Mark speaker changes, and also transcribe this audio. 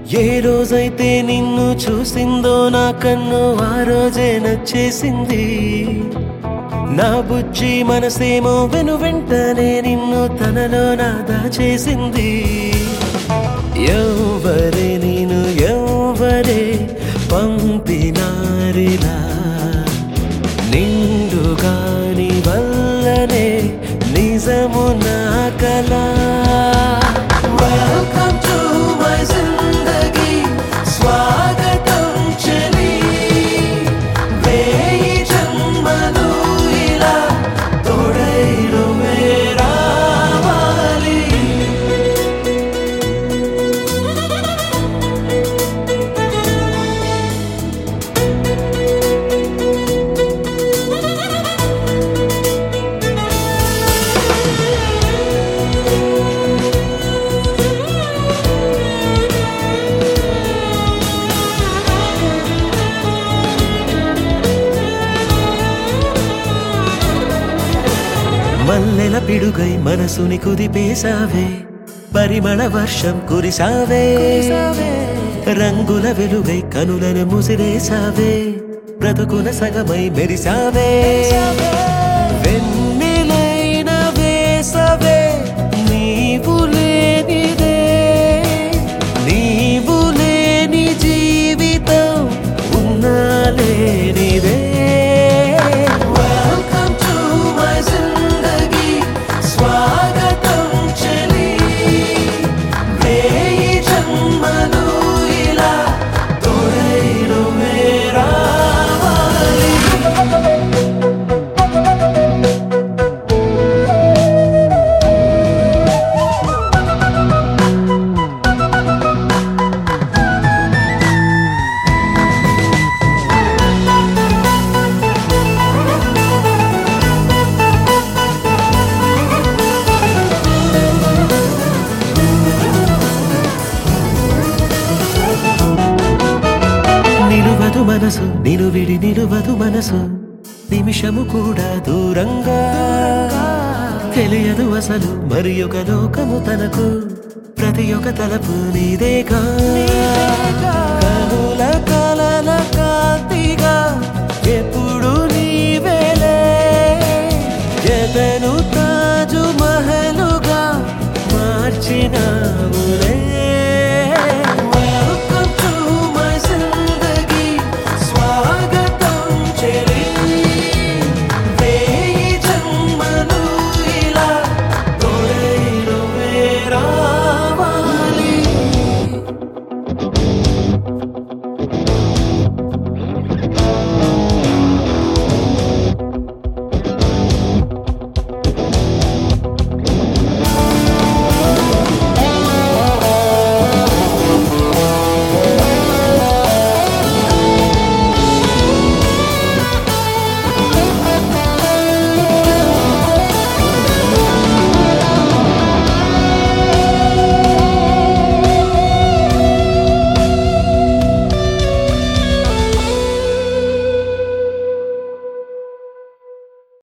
Speaker 1: ఏ రోజైతే నిన్ను చూసిందో నా కన్ను ఆ రోజే నచ్చేసింది నా బుజ్జి మనసేమో వెను వెంటనే నిన్ను తనలో నా దాచేసింది ఎవ్వరే నేను ఎవ్వరే పంపినారిలా నిండుగాని వల్లనే నిజము నా కలా వెల్కమ్ టు మై జిందగీ స్వాగతం చెలి వేయి జన్మలు ఇలా తోడైలో రావాలి మల్లెల పిడుగై మనసుని కుదిపేశావే పరిమళ వర్షం కురిసావే రంగుల వెలుగై కనులను ముసిరేసావే బ్రతుకున సగమై మెరిసావే వెన్నెలైన వేసవే నీవు లేనిదే నీవు లేని జీవితం ఉన్నా లేనిదే వెల్కమ్ టు మై జిందగీ స్వాగతం చెలి వేయి జన్మలు ఇలా తోడైలో రావాలి నిలువదు మనసు నిలువిడి నిలువదు మనసు నిమిషము కూడా దూరంగా తెలియదు అసలు మరి ఒక లోకము తనకు ప్రతి ఒక్క తలపు నీదేగా కనుల కలల కాంతిగా ఎప్పుడు నీవేలే ఎదను తాజు మహలుగా మార్చినావులే